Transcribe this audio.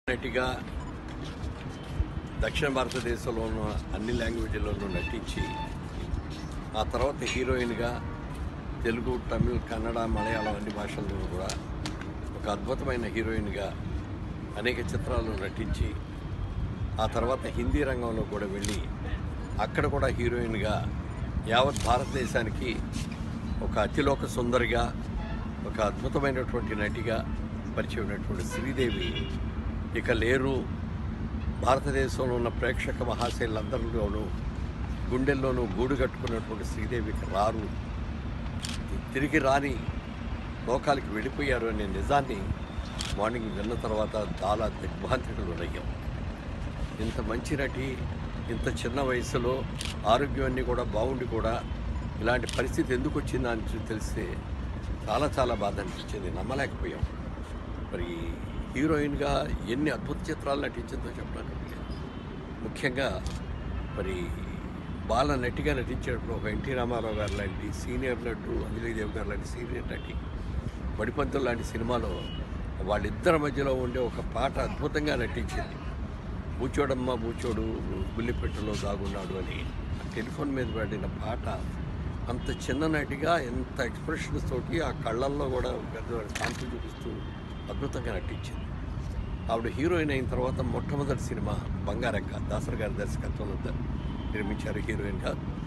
నటిగా దక్షిణ భారతదేశంలో ఉన్న అన్ని లాంగ్వేజ్లోనూ నటించి ఆ తర్వాత హీరోయిన్గా తెలుగు తమిళ్ కన్నడ మలయాళం అన్ని భాషల్లోనూ కూడా ఒక అద్భుతమైన హీరోయిన్గా అనేక చిత్రాల్లో నటించి ఆ తర్వాత హిందీ రంగంలో కూడా వెళ్ళి అక్కడ కూడా హీరోయిన్గా యావత్ భారతదేశానికి ఒక అతిలోక సుందరిగా ఒక అద్భుతమైనటువంటి నటిగా పరిచయం అయినటువంటి శ్రీదేవి ఇక లేరు భారతదేశంలో ఉన్న ప్రేక్షక మహాశైలందరిలోనూ గుండెల్లోనూ గూడు కట్టుకున్నటువంటి శ్రీదేవికి రారు తిరిగి రాని లోకాలకి వెళ్ళిపోయారు అనే నిజాన్ని మార్నింగ్ విన్న తర్వాత చాలా దిగ్భ్రాంతికి అయ్యాం ఇంత మంచి నటి ఇంత చిన్న వయసులో ఆరోగ్యం అన్నీ కూడా బాగుండి కూడా ఇలాంటి పరిస్థితి ఎందుకు వచ్చిందా అని తెలిస్తే చాలా చాలా బాధ అనిపించింది నమ్మలేకపోయాం మరి హీరోయిన్గా ఎన్ని అద్భుత చిత్రాలు నటించిందో చెప్పడానికి లేదు. ముఖ్యంగా మరి బాల నటిగా నటించేటప్పుడు ఒక ఎన్టీ రామారావు గారు లాంటి సీనియర్ నటు అంజలీదేవి గారు లాంటి సీనియర్ నటి బడిపంతులు లాంటి సినిమాలో వాళ్ళిద్దరి మధ్యలో ఉండే ఒక పాట అద్భుతంగా నటించింది బూచోడమ్మ బూచోడు గుల్లిపెట్టలో దాగున్నాడు అని ఆ టెలిఫోన్ మీద పడిన పాట అంత చిన్న నటిగా ఎంత ఎక్స్ప్రెషన్స్ తోటి ఆ కళ్ళల్లో కూడా పెద్ద కాంతి చూపిస్తూ అద్భుతంగా నటించింది ఆవిడ హీరోయిన్ అయిన తర్వాత మొట్టమొదటి సినిమా బంగారక్క దాసరి గారి దర్శకత్వంలో ద- నిర్మించారు హీరోయిన్గా